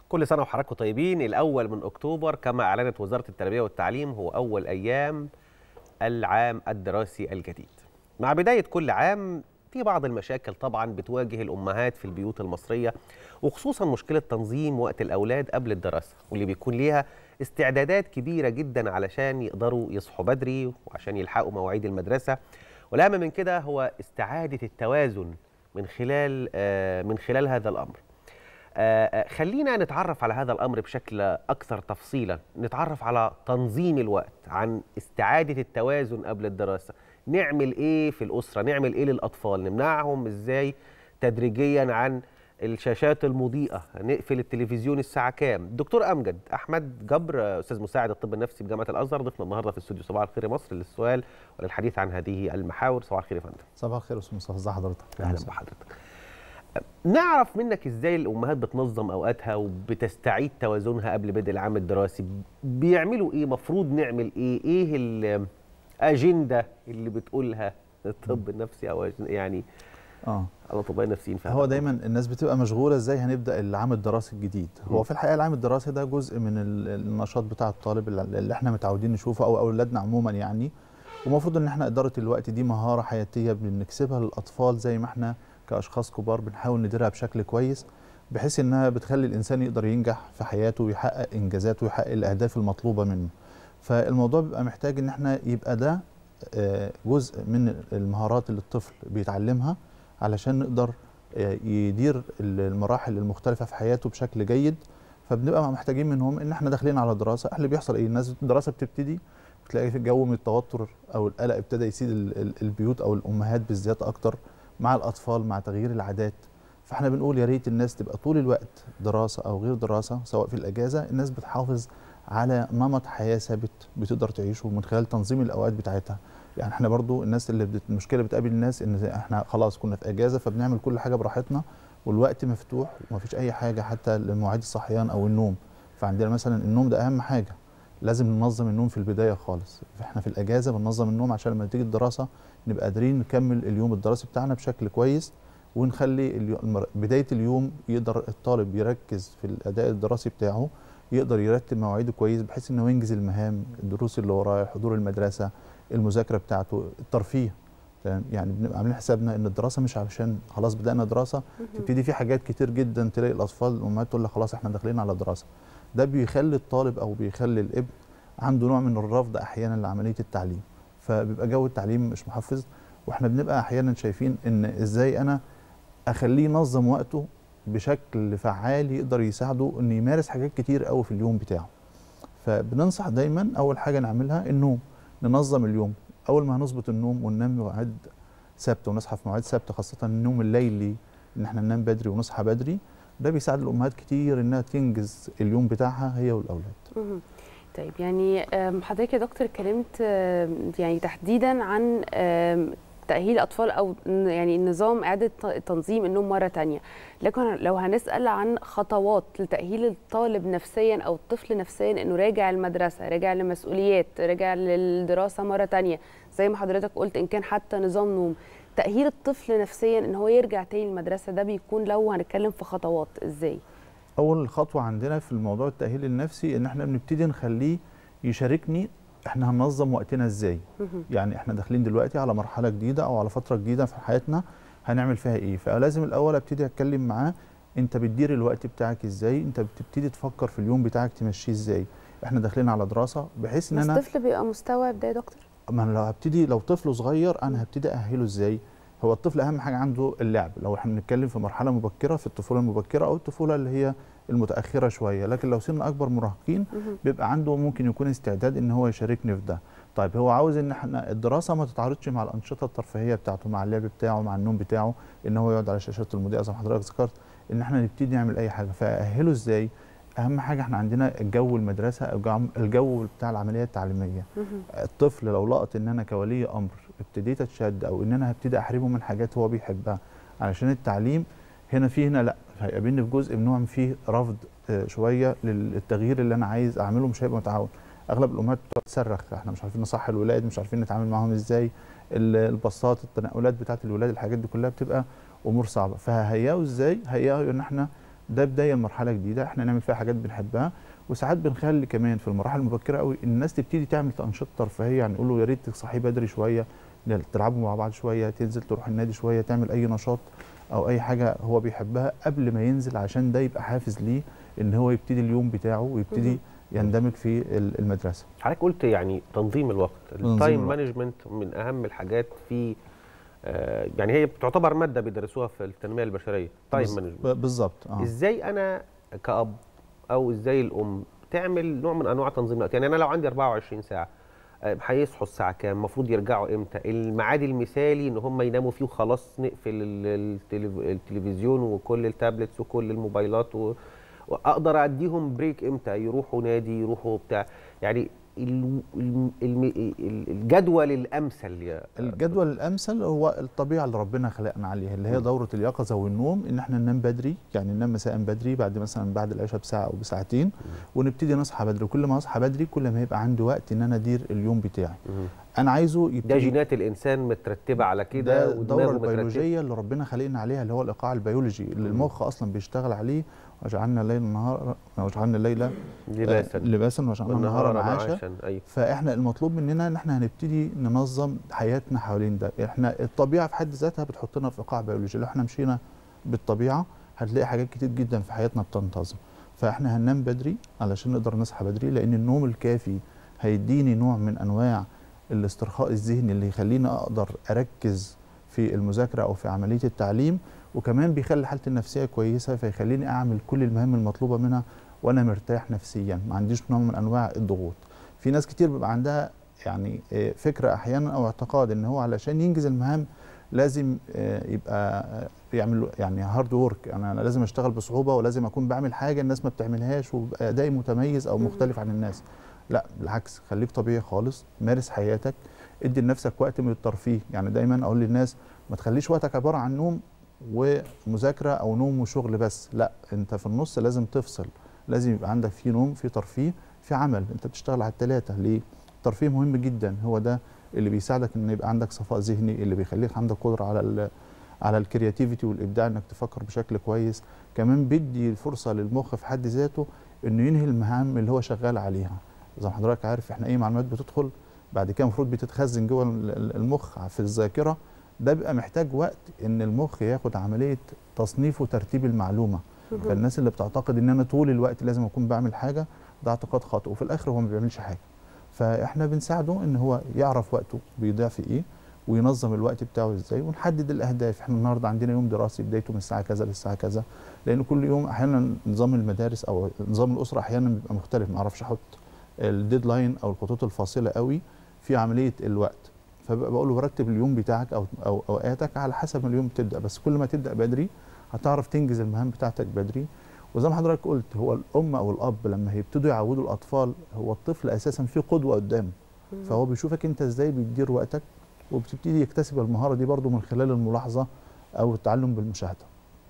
كل سنة وحضراتكم طيبين الأول من أكتوبر كما أعلنت وزارة التربية والتعليم هو أول أيام العام الدراسي الجديد مع بداية كل عام في بعض المشاكل طبعا بتواجه الأمهات في البيوت المصرية وخصوصا مشكلة تنظيم وقت الأولاد قبل الدراسة واللي بيكون ليها استعدادات كبيرة جدا علشان يقدروا يصحوا بدري وعشان يلحقوا مواعيد المدرسة والأهم من كده هو استعادة التوازن من خلال آه، من خلال هذا الأمر آه، آه، خلينا نتعرف على هذا الامر بشكل اكثر تفصيلا نتعرف على تنظيم الوقت عن استعاده التوازن قبل الدراسه نعمل ايه في الاسره نعمل ايه للاطفال نمنعهم ازاي تدريجيا عن الشاشات المضيئه نقفل التلفزيون الساعه كام دكتور امجد احمد جبر آه، استاذ مساعد الطب النفسي بجامعه الازهر ضيفنا النهارده في استوديو صباح الخير يا مصر للسؤال وللحديث عن هذه المحاور صباح الخير يا فندم صباح الخير يا استاذ مصطفى ازي حضرتك اهلا بحضرتك نعرف منك ازاي الامهات بتنظم اوقاتها وبتستعيد توازنها قبل بدء العام الدراسي بيعملوا ايه مفروض نعمل ايه ايه الاجنده اللي بتقولها الطب النفسي او أجن- يعني اه الاطباء النفسيين فعلا هو دايما الناس بتبقى مشغوله ازاي هنبدا العام الدراسي الجديد هو في الحقيقه العام الدراسي ده جزء من ال- النشاط بتاع الطالب اللي اللي احنا متعودين نشوفه او اولادنا عموما يعني ومفروض ان احنا اداره الوقت دي مهاره حياتيه بنكسبها للاطفال زي ما احنا كاشخاص كبار بنحاول نديرها بشكل كويس بحيث انها بتخلي الانسان يقدر ينجح في حياته ويحقق انجازاته ويحقق الاهداف المطلوبه منه فالموضوع بيبقى محتاج ان احنا يبقى ده آه، جزء من المهارات اللي الطفل بيتعلمها علشان نقدر آه، يدير المراحل المختلفة في حياته بشكل جيد فبنبقى محتاجين منهم ان احنا داخلين على دراسة اللي بيحصل ايه الناس الدراسة بتبتدي بتلاقي في جو من التوتر او القلق ابتدى يسيد ال- ال- البيوت او الامهات بالذات اكتر مع الاطفال مع تغيير العادات فاحنا بنقول يا ريت الناس تبقى طول الوقت دراسة او غير دراسة سواء في الاجازة الناس بتحافظ على نمط حياة ثابت بتقدر تعيشه من خلال تنظيم الاوقات بتاعتها يعني احنا برضو الناس اللي بت... المشكله بتقابل الناس ان احنا خلاص كنا في اجازه فبنعمل كل حاجه براحتنا والوقت مفتوح ومفيش اي حاجه حتى لمواعيد الصحيان او النوم فعندنا مثلا النوم ده اهم حاجه لازم ننظم النوم في البدايه خالص فاحنا في الاجازه بننظم النوم عشان لما تيجي الدراسه نبقى قادرين نكمل اليوم الدراسي بتاعنا بشكل كويس ونخلي اليو... المر- بدايه اليوم يقدر الطالب يركز في الاداء الدراسي بتاعه يقدر يرتب مواعيده كويس بحيث انه ينجز المهام الدروس اللي وراه حضور المدرسه المذاكره بتاعته الترفيه تمام؟ يعني بنبقى عاملين حسابنا ان الدراسه مش علشان خلاص بدانا دراسه تبتدي في حاجات كتير جدا تلاقي الاطفال الامهات تقول لك خلاص احنا داخلين على دراسه ده بيخلي الطالب او بيخلي الابن عنده نوع من الرفض احيانا لعمليه التعليم فبيبقى جو التعليم مش محفز واحنا بنبقى احيانا شايفين ان ازاي انا اخليه ينظم وقته بشكل فعال يقدر يساعده انه يمارس حاجات كتير قوي في اليوم بتاعه فبننصح دايما اول حاجه نعملها النوم ننظم اليوم اول ما هنظبط النوم وننام مواعيد ثابته ونصحى في مواعيد ثابته خاصه النوم الليلي ان احنا ننام بدري ونصحى بدري ده بيساعد الامهات كتير انها تنجز اليوم بتاعها هي والاولاد مهم. طيب يعني آم، حضرتك يا دكتور اتكلمت آم، يعني تحديدا عن آم، تأهيل الأطفال أو ن- يعني نظام إعادة ت- تنظيم النوم مرة تانية لكن لو هنسأل عن خطوات لتأهيل الطالب نفسيا أو الطفل نفسيا إنه راجع المدرسة راجع لمسؤوليات راجع للدراسة مرة تانية زي ما حضرتك قلت إن كان حتى نظام نوم تأهيل الطفل نفسيا إن هو يرجع تاني المدرسة ده بيكون لو هنتكلم في خطوات إزاي؟ اول خطوه عندنا في الموضوع التاهيل النفسي ان احنا بنبتدي نخليه يشاركني احنا هننظم وقتنا ازاي مهم. يعني احنا داخلين دلوقتي على مرحله جديده او على فتره جديده في حياتنا هنعمل فيها ايه فلازم الاول ابتدي اتكلم معاه انت بتدير الوقت بتاعك ازاي انت بتبتدي تفكر في اليوم بتاعك تمشيه ازاي احنا داخلين على دراسه بحيث ان بس انا الطفل بيبقى مستوعب ده يا دكتور؟ ما انا لو هبتدي لو طفل صغير انا هبتدي اهله ازاي هو الطفل اهم حاجه عنده اللعب لو احنا بنتكلم في مرحله مبكره في الطفوله المبكره او الطفوله اللي هي المتاخره شويه لكن لو سن اكبر مراهقين مهم. بيبقى عنده ممكن يكون استعداد ان هو يشاركني في ده طيب هو عاوز ان احنا الدراسه ما تتعارضش مع الانشطه الترفيهيه بتاعته مع اللعب بتاعه مع النوم بتاعه ان هو يقعد على شاشات المذيع زي ما حضرتك ذكرت ان احنا نبتدي نعمل اي حاجه فاهله ازاي اهم حاجه احنا عندنا الجو المدرسه أو الجو- الجو بتاع العمليه التعليميه مهم. الطفل لو لقط ان انا كولي امر ابتديت اتشد او ان انا هبتدي احرمه من حاجات هو بيحبها علشان التعليم هنا في هنا لا هيقابلني في جزء من نوع فيه رفض آه، شويه للتغيير اللي انا عايز اعمله مش هيبقى متعاون اغلب الامهات بتقعد تصرخ احنا مش عارفين نصح الولاد مش عارفين نتعامل معاهم ازاي ال- الباصات التنقلات بتاعت الولاد الحاجات دي كلها بتبقى امور صعبه فهيئه ازاي هيئه ان احنا ده بدايه لمرحله جديده احنا نعمل فيها حاجات بنحبها وساعات بنخلي كمان في المراحل المبكره قوي الناس تبتدي تعمل انشطه ترفيهيه يعني نقول له يا ريت تصحيه بدري شويه تلعبوا مع بعض شويه تنزل تروح النادي شويه تعمل اي نشاط او اي حاجه هو بيحبها قبل ما ينزل عشان ده يبقى حافز ليه ان هو يبتدي اليوم بتاعه ويبتدي مهم. يندمج في ال- المدرسه حضرتك قلت يعني تنظيم الوقت تنظيم التايم الوقت. مانجمنت من اهم الحاجات في آه، يعني هي بتعتبر ماده بيدرسوها في التنميه البشريه تايم بز- مانجمنت ب- بالظبط اه ازاي انا كاب او ازاي الام تعمل نوع من انواع تنظيم الوقت يعني انا لو عندي 24 ساعه آه، هيصحوا الساعه كام المفروض يرجعوا امتى الميعاد المثالي ان هم يناموا فيه وخلاص نقفل ال- التلف- التلفزيون وكل التابلتس وكل الموبايلات و... واقدر اديهم بريك امتى يروحوا نادي يروحوا بتاع يعني ال- الم- الم- ال- الجدول الامثل يا الجدول الامثل هو الطبيعه اللي ربنا خلقنا عليها اللي هي دوره اليقظه والنوم ان احنا ننام بدري يعني ننام مساء بدري بعد مثلا بعد العشاء بساعه او بساعتين ونبتدي نصحى بدري وكل ما اصحى بدري كل ما يبقى عندي وقت ان انا ادير اليوم بتاعي مم. انا عايزه ده يبتدي جينات الانسان مترتبه على كده ده الدوره ودماغه مترتبة. البيولوجيه اللي ربنا خلقنا عليها اللي هو الايقاع البيولوجي اللي المخ اصلا بيشتغل عليه وجعلنا الليل نهار وجعلنا الليل لباسا لباسا وجعلنا النهار معاشا ايوه فاحنا المطلوب مننا ان احنا هنبتدي ننظم حياتنا حوالين ده احنا الطبيعه في حد ذاتها بتحطنا في ايقاع بيولوجي لو احنا مشينا بالطبيعه هتلاقي حاجات كتير جدا في حياتنا بتنتظم فاحنا هننام بدري علشان نقدر نصحى بدري لان النوم الكافي هيديني نوع من انواع الاسترخاء الذهني اللي يخليني اقدر اركز في المذاكره او في عمليه التعليم وكمان بيخلي حالتي النفسيه كويسه فيخليني اعمل كل المهام المطلوبه منها وانا مرتاح نفسيا ما عنديش نوع من انواع الضغوط في ناس كتير بيبقى عندها يعني آه، فكره احيانا او اعتقاد ان هو علشان ينجز المهام لازم آه، يبقى آه، يعمل يعني هارد وورك يعني انا لازم اشتغل بصعوبه ولازم اكون بعمل حاجه الناس ما بتعملهاش ويبقى ادائي متميز او مم. مختلف عن الناس لا بالعكس خليك طبيعي خالص مارس حياتك ادي لنفسك وقت من الترفيه يعني دايما اقول للناس ما تخليش وقتك عباره عن نوم ومذاكره او نوم وشغل بس لا انت في النص لازم تفصل لازم يبقى عندك في نوم في ترفيه في عمل انت بتشتغل على الثلاثه ليه الترفيه مهم جدا هو ده اللي بيساعدك ان يبقى عندك صفاء ذهني اللي بيخليك عندك قدره على ال على الكرياتيفيتي والابداع انك تفكر بشكل كويس كمان بيدي فرصه للمخ في حد ذاته انه ينهي المهام اللي هو شغال عليها زي ما حضرتك عارف احنا اي معلومات بتدخل بعد كده المفروض بتتخزن جوه ال- ال- المخ في الذاكره ده بيبقى محتاج وقت ان المخ ياخد عمليه تصنيف وترتيب المعلومه فالناس اللي بتعتقد ان انا طول الوقت لازم اكون بعمل حاجه ده اعتقاد خاطئ وفي الاخر هو ما بيعملش حاجه فاحنا بنساعده ان هو يعرف وقته بيضيع في ايه وينظم الوقت بتاعه ازاي ونحدد الاهداف احنا النهارده عندنا يوم دراسي بدايته من الساعه كذا للساعه كذا لان كل يوم احيانا نظام المدارس او نظام الاسره احيانا بيبقى مختلف ما اعرفش احط الديدلاين او الخطوط الفاصله قوي في عمليه الوقت فبقى بقول له رتب اليوم بتاعك او او اوقاتك على حسب ما اليوم تبدا بس كل ما تبدا بدري هتعرف تنجز المهام بتاعتك بدري وزي ما حضرتك قلت هو الام او الاب لما هيبتدوا يعودوا الاطفال هو الطفل اساسا في قدوه قدامه فهو بيشوفك انت ازاي بتدير وقتك وبتبتدي يكتسب المهاره دي برضو من خلال الملاحظه او التعلم بالمشاهده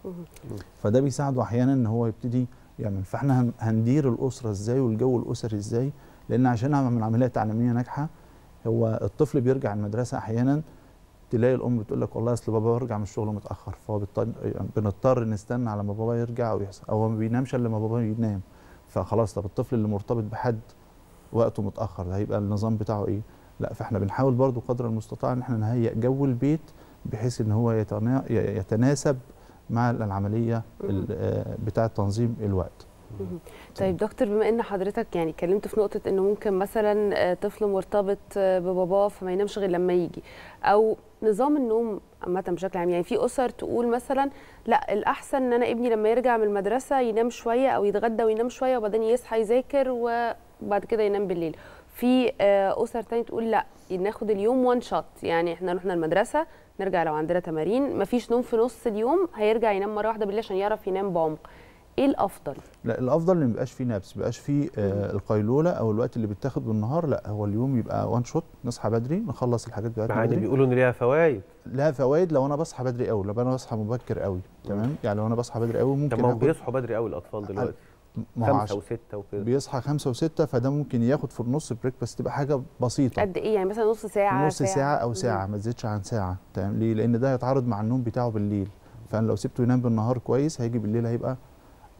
فده بيساعده احيانا ان هو يبتدي يعمل فاحنا هن- هندير الاسره ازاي والجو الاسري ازاي لان عشان نعمل عمليه تعليميه ناجحه هو الطفل بيرجع المدرسه احيانا تلاقي الام بتقول لك والله اصل بابا يرجع من الشغل متاخر فهو بيضطر يعني بنضطر نستنى على ما بابا يرجع او يحصل او هو ما بينامش الا لما بابا ينام فخلاص طب الطفل اللي مرتبط بحد وقته متاخر ده هيبقى النظام بتاعه ايه لا فاحنا بنحاول برضو قدر المستطاع ان احنا نهيئ جو البيت بحيث ان هو يتنا- يتناسب مع العمليه ال- آه، بتاعه تنظيم الوقت طيب دكتور بما ان حضرتك يعني اتكلمت في نقطه انه ممكن مثلا آه، طفل مرتبط آه، بباباه فما ينامش غير لما يجي او نظام النوم عامه بشكل عام يعني في اسر تقول مثلا لا الاحسن ان انا ابني لما يرجع من المدرسه ينام شويه او يتغدى وينام شويه وبعدين يصحى يذاكر وبعد كده ينام بالليل في آه، اسر تانية تقول لا ناخد اليوم وان شوت يعني احنا رحنا المدرسه نرجع لو عندنا تمارين مفيش نوم في نص اليوم هيرجع ينام مره واحده بالليل عشان يعرف ينام بعمق ايه الافضل لا الافضل ان ما يبقاش فيه نبس ما يبقاش فيه آه القيلوله او الوقت اللي بيتاخد بالنهار لا هو اليوم يبقى وان شوت نصحى بدري نخلص الحاجات بتاعتنا مع ان بدري بيقولوا ان ليها فوائد لها فوائد لو انا بصحى بدري قوي لو انا بصحى مبكر قوي تمام يعني لو انا بصحى بدري قوي ممكن طب ما هم آخد- بيصحوا بدري قوي الاطفال دلوقتي ما هو خمسه عشان وسته وكده بيصحى خمسة وستة فده ممكن ياخد في النص بريك بس تبقى حاجة بسيطة قد ايه يعني مثلا نص ساعه نص ساعة أو ساعة ما تزيدش عن ساعة تمام ليه؟ لأن ده هيتعارض مع النوم بتاعه بالليل فأنا لو سبته ينام بالنهار كويس هيجي بالليل هيبقى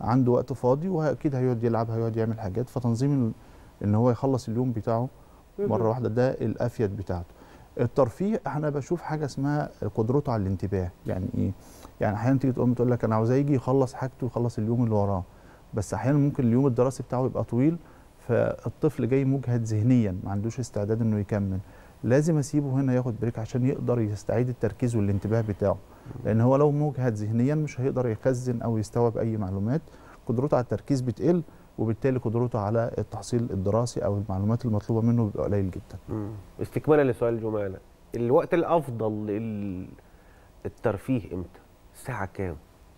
عنده وقت فاضي واكيد هيقعد يلعب هيقعد يعمل حاجات فتنظيم ال- ان هو يخلص اليوم بتاعه مره واحده ده الافيد بتاعته الترفيه انا بشوف حاجه اسمها قدرته على الانتباه يعني ايه يعني احيانا تيجي تقوم تقول لك انا عاوز يجي يخلص حاجته ويخلص اليوم اللي وراه بس احيانا ممكن اليوم الدراسي بتاعه يبقى طويل فالطفل جاي مجهد ذهنيا ما عندوش استعداد انه يكمل لازم اسيبه هنا ياخد بريك عشان يقدر يستعيد التركيز والانتباه بتاعه لان هو لو مجهد ذهنيا مش هيقدر يخزن او يستوعب اي معلومات قدرته على التركيز بتقل وبالتالي قدرته على التحصيل الدراسي او المعلومات المطلوبه منه بيبقى قليل جدا مم. استكمالا لسؤال جمانة الوقت الافضل للترفيه امتى الساعه كام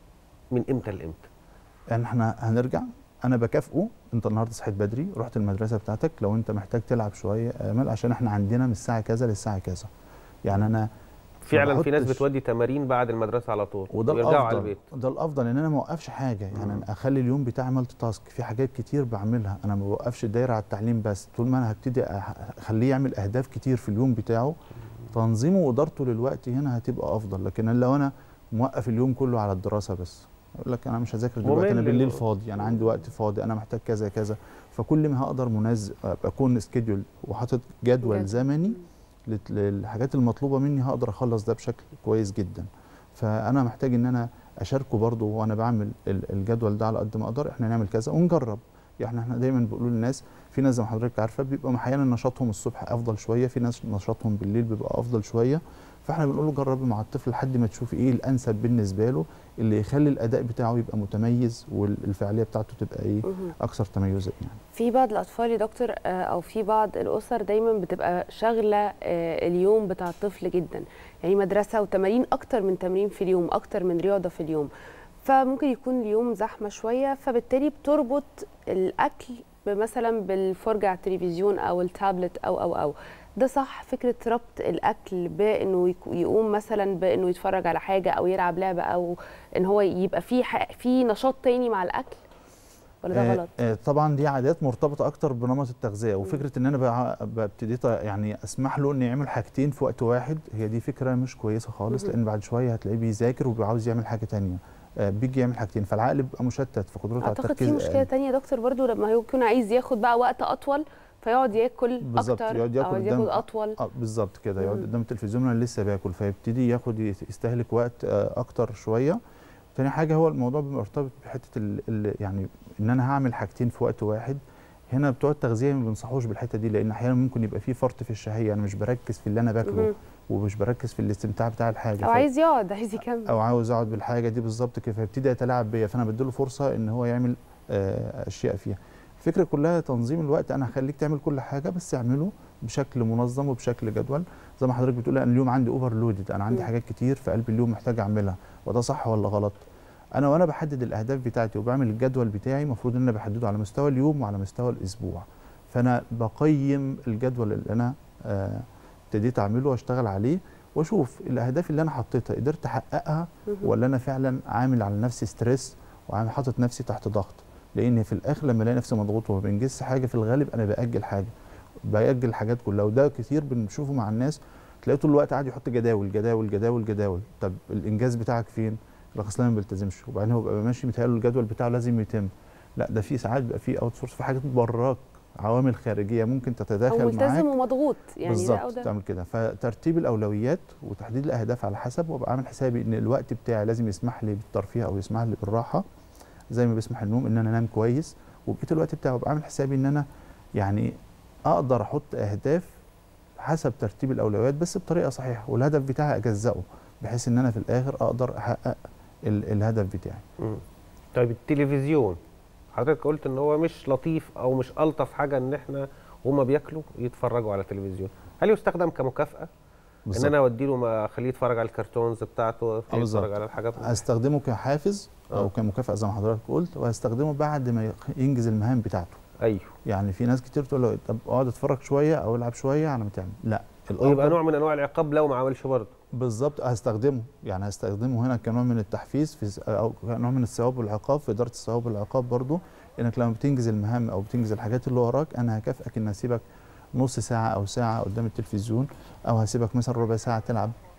من امتى لامتى يعني احنا هنرجع انا بكافئه انت النهارده صحيت بدري رحت المدرسه بتاعتك لو انت محتاج تلعب شويه امل عشان احنا عندنا من الساعه كذا للساعه كذا يعني انا فعلا في ناس بحطش- بتودي تمارين بعد المدرسه على طول وده ويرجعوا على الافضل البيت ده الافضل ان انا ما اوقفش حاجه يعني مم. انا اخلي اليوم بتاعي مالتي تاسك في حاجات كتير بعملها انا ما بوقفش الدايره على التعليم بس طول ما انا هبتدي أح- اخليه يعمل اهداف كتير في اليوم بتاعه تنظيمه وادارته للوقت هنا هتبقى افضل لكن أنا لو انا موقف اليوم كله على الدراسه بس اقول لك انا مش هذاكر دلوقتي انا ممل بالليل الوقت. فاضي انا عندي وقت فاضي انا محتاج كذا كذا فكل ما هقدر منزل اكون سكيدول وحاطط جدول جدول. زمني لت- للحاجات المطلوبه مني هقدر اخلص ده بشكل كويس جدا فانا محتاج ان انا اشاركه برضه وانا بعمل ال- الجدول ده على قد ما اقدر احنا نعمل كذا ونجرب يعني احنا دايما بنقول للناس في ناس زي ما حضرتك عارفه بيبقى احيانا نشاطهم الصبح افضل شويه في ناس نشاطهم بالليل بيبقى افضل شويه فاحنا بنقول له جربي مع الطفل لحد ما تشوفي ايه الانسب بالنسبه له اللي يخلي الاداء بتاعه يبقى متميز والفعاليه بتاعته تبقى ايه مهم. اكثر تميزا يعني في بعض الاطفال يا دكتور آه، او في بعض الاسر دايما بتبقى شاغله آه، اليوم بتاع الطفل جدا يعني مدرسه وتمارين اكتر من تمرين في اليوم اكتر من رياضه في اليوم فممكن يكون اليوم زحمه شويه فبالتالي بتربط الاكل مثلا بالفرجه على التلفزيون او التابلت او او او ده صح فكره ربط الاكل بانه يك- يقوم مثلا بانه يتفرج على حاجه او يلعب لعبه او ان هو يبقى في ح- في نشاط تاني مع الاكل ولا ده آه، غلط آه، طبعا دي عادات مرتبطه اكتر بنمط التغذيه وفكره ان انا بع- ببتدي يعني اسمح له انه يعمل حاجتين في وقت واحد هي دي فكره مش كويسه خالص مهم. لان بعد شويه هتلاقيه بيذاكر وبيعاوز يعمل حاجه تانية آه، بيجي يعمل حاجتين فالعقل بيبقى مشتت في قدرته على اعتقد التركيز في مشكله أقل. تانية يا دكتور برضو لما يكون عايز ياخد بقى وقت اطول فيقعد ياكل بالظبط، اكتر يقعد ياكل او قدام- ياكل اطول اه بالظبط كده يقعد مم. قدام التلفزيون وانا لسه باكل فيبتدي ياخد يستهلك وقت آه، اكتر شويه تاني حاجه هو الموضوع بيبقى مرتبط بحته ال ال يعني ان انا هعمل حاجتين في وقت واحد هنا بتوع التغذيه ما بينصحوش بالحته دي لان احيانا ممكن يبقى في فرط في الشهيه انا مش بركز في اللي انا باكله مهم. ومش بركز في الاستمتاع بتاع الحاجه او ف- عايز يقعد عايز يكمل او عاوز اقعد بالحاجه دي بالظبط كده فيبتدي يتلاعب بيا فانا بديله فرصه ان هو يعمل آه، اشياء فيها الفكره كلها تنظيم الوقت انا هخليك تعمل كل حاجه بس اعمله بشكل منظم وبشكل جدول زي ما حضرتك بتقول انا اليوم عندي اوفر لودد انا عندي مم. حاجات كتير في قلب اليوم محتاج اعملها وده صح ولا غلط انا وانا بحدد الاهداف بتاعتي وبعمل الجدول بتاعي المفروض ان انا بحدده على مستوى اليوم وعلى مستوى الاسبوع فانا بقيم الجدول اللي انا آه، ابتديت اعمله واشتغل عليه واشوف الاهداف اللي انا حطيتها قدرت احققها مهم. ولا انا فعلا عامل على نفسي ستريس وعامل حاطط نفسي تحت ضغط لان في الاخر لما الاقي نفسي مضغوط وما بنجزش حاجه في الغالب انا باجل حاجه باجل حاجات كلها وده كتير بنشوفه مع الناس تلاقيه طول الوقت قاعد يحط جداول جداول جداول جداول طب الانجاز بتاعك فين؟ يقول لك اصل انا ما بلتزمش وبعدين هو بيبقى ماشي متهيأله الجدول بتاعه لازم يتم لا ده في ساعات بيبقى في اوت سورس في حاجات براك عوامل خارجيه ممكن او تتداخل معاك ملتزم ومضغوط يعني ده او بالظبط ده تعمل كده فترتيب الاولويات وتحديد الاهداف على حسب وابقى عامل حسابي ان الوقت بتاعي لازم يسمح لي بالترفيه او يسمح لي بالراحه زي ما بيسمح النوم ان انا انام كويس وبقيت الوقت بتاعي وابقى عامل حسابي ان انا يعني اقدر احط اهداف حسب ترتيب الاولويات بس بطريقه صحيحه والهدف بتاعي اجزئه بحيث ان انا في الاخر اقدر احقق ال- الهدف بتاعي مم. طيب التلفزيون حضرتك قلت ان هو مش لطيف او مش الطف حاجه ان احنا وهما بياكلوا يتفرجوا على التلفزيون هل يستخدم كمكافاه ان بالظبط. انا اودي له ما اخليه يتفرج على الكرتونز بتاعته يتفرج بالظبط. على الحاجات هستخدمه كحافز آه. او كمكافاه زي ما حضرتك قلت وهستخدمه بعد ما يخ- ينجز المهام بتاعته ايوه يعني في ناس كتير تقول له طب اقعد اتفرج شويه او العب شويه على ما تعمل لا ويبقى الأفضل- نوع من انواع العقاب لو ما عملش برضه بالظبط هستخدمه يعني هستخدمه هنا كنوع من التحفيز في س- او كنوع من الثواب والعقاب في اداره الثواب والعقاب برضو انك لما بتنجز المهام او بتنجز الحاجات اللي وراك انا هكافئك ان هسيبك نص ساعه او ساعه قدام التلفزيون او هسيبك مثلا ربع ساعه تلعب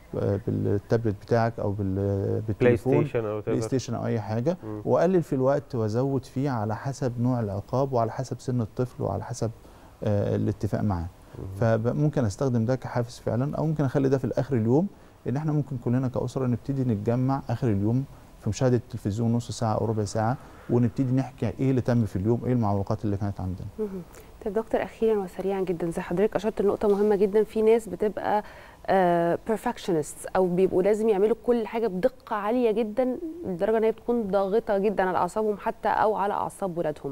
آه، بالتابلت بتاعك او بال- بلاي بالتليفون ستيشن او بلاي whatever. ستيشن او اي حاجه مم. واقلل في الوقت وازود فيه على حسب نوع العقاب وعلى حسب سن الطفل وعلى حسب آه، الاتفاق معاه فممكن استخدم ده كحافز فعلا او ممكن اخلي ده في الاخر اليوم ان احنا ممكن كلنا كاسره نبتدي نتجمع اخر اليوم في مشاهده التلفزيون نص ساعه او ربع ساعه ونبتدي نحكي ايه اللي تم في اليوم ايه المعوقات اللي كانت عندنا مهم. طيب دكتور اخيرا وسريعا جدا زي حضرتك اشرت لنقطه مهمه جدا في ناس بتبقى بيرفكشنست او بيبقوا لازم يعملوا كل حاجه بدقه عاليه جدا لدرجه ان هي بتكون ضاغطه جدا على اعصابهم حتى او على اعصاب ولادهم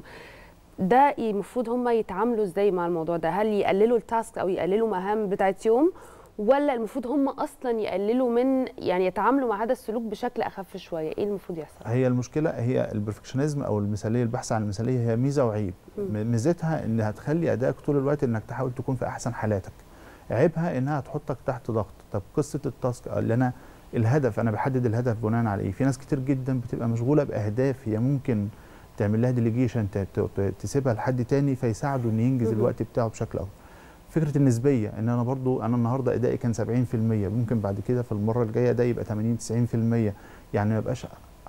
ده المفروض هم يتعاملوا ازاي مع الموضوع ده هل يقللوا التاسك او يقللوا مهام بتاعت يوم ولا المفروض هم اصلا يقللوا من يعني يتعاملوا مع هذا السلوك بشكل اخف شويه ايه المفروض يحصل هي المشكله هي البرفكشنزم او المثاليه البحث عن المثاليه هي ميزه وعيب مم. ميزتها انها تخلي ادائك طول الوقت انك تحاول تكون في احسن حالاتك عيبها انها تحطك تحت ضغط طب قصه التاسك اللي انا الهدف انا بحدد الهدف بناء على ايه في ناس كتير جدا بتبقى مشغوله باهداف هي ممكن تعمل لها ديليجيشن تسيبها لحد تاني فيساعده ان ينجز مهم. الوقت بتاعه بشكل افضل فكره النسبيه ان انا برضو انا النهارده ادائي كان 70% ممكن بعد كده في المره الجايه ده يبقى 80 90% يعني ما يبقاش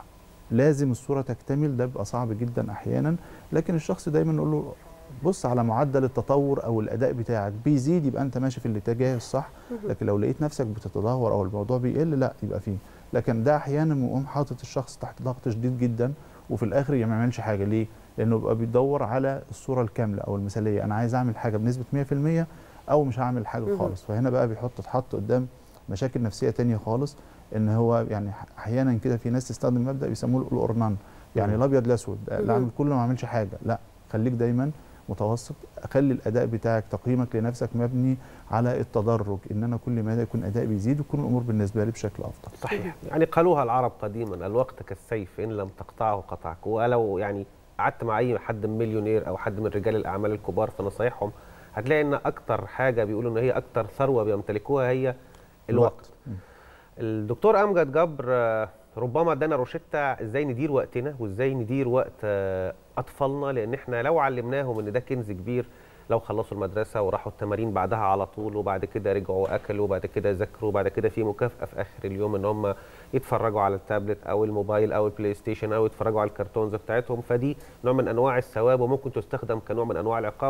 لازم الصوره تكتمل ده بيبقى صعب جدا احيانا لكن الشخص دايما نقول له بص على معدل التطور او الاداء بتاعك بيزيد يبقى انت ماشي في الاتجاه الصح مهم. لكن لو لقيت نفسك بتتدهور او الموضوع بيقل لا يبقى فيه لكن ده احيانا بيقوم حاطط الشخص تحت ضغط شديد جدا وفي الاخر ما يعملش حاجه ليه لانه بيبقى بيدور على الصوره الكامله او المثاليه انا عايز اعمل حاجه بنسبه 100% او مش هعمل حاجه مهم. خالص فهنا بقى بيحط اتحط قدام مشاكل نفسيه تانية خالص ان هو يعني احيانا كده في ناس تستخدم مبدا بيسموه الاورنان يعني مم. الابيض الاسود لا مهم. اعمل كله ما اعملش حاجه لا خليك دايما متوسط خلي الاداء بتاعك تقييمك لنفسك مبني على التدرج ان انا كل ما يكون ادائي بيزيد وتكون الامور بالنسبه لي بشكل افضل صحيح يعني قالوها العرب قديما الوقت كالسيف ان لم تقطعه قطعك ولو يعني قعدت مع اي حد مليونير او حد من رجال الاعمال الكبار في نصايحهم هتلاقي ان اكتر حاجه بيقولوا ان هي اكتر ثروه بيمتلكوها هي الوقت مم. الدكتور امجد جبر آه، ربما ادانا روشته ازاي ندير وقتنا وازاي ندير وقت آه، اطفالنا لان احنا لو علمناهم ان ده كنز كبير لو خلصوا المدرسه وراحوا التمارين بعدها على طول وبعد كده رجعوا واكلوا وبعد كده ذاكروا وبعد كده في مكافاه في اخر اليوم ان هم يتفرجوا على التابلت او الموبايل او البلاي ستيشن او يتفرجوا على الكرتونز بتاعتهم فدي نوع من انواع الثواب وممكن تستخدم كنوع من انواع العقاب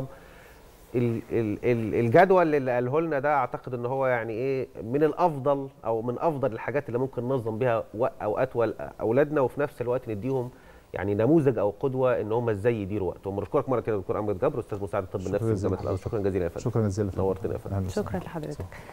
ال- ال- ال- الجدول اللي قاله لنا ده اعتقد ان هو يعني ايه من الافضل او من افضل الحاجات اللي ممكن ننظم بيها وق- اوقات وال- اولادنا وفي نفس الوقت نديهم يعني نموذج او قدوه ان هم ازاي يديروا وقتهم بنشكرك مره كده دكتور امجد جبر استاذ مساعد الطب شكرا النفسي جزيلا بجامعه الازهر شكرا جزيلا يا فندم شكرا جزيلا نورتنا يا فندم. أهلا وسهلا. شكرا لحضرتك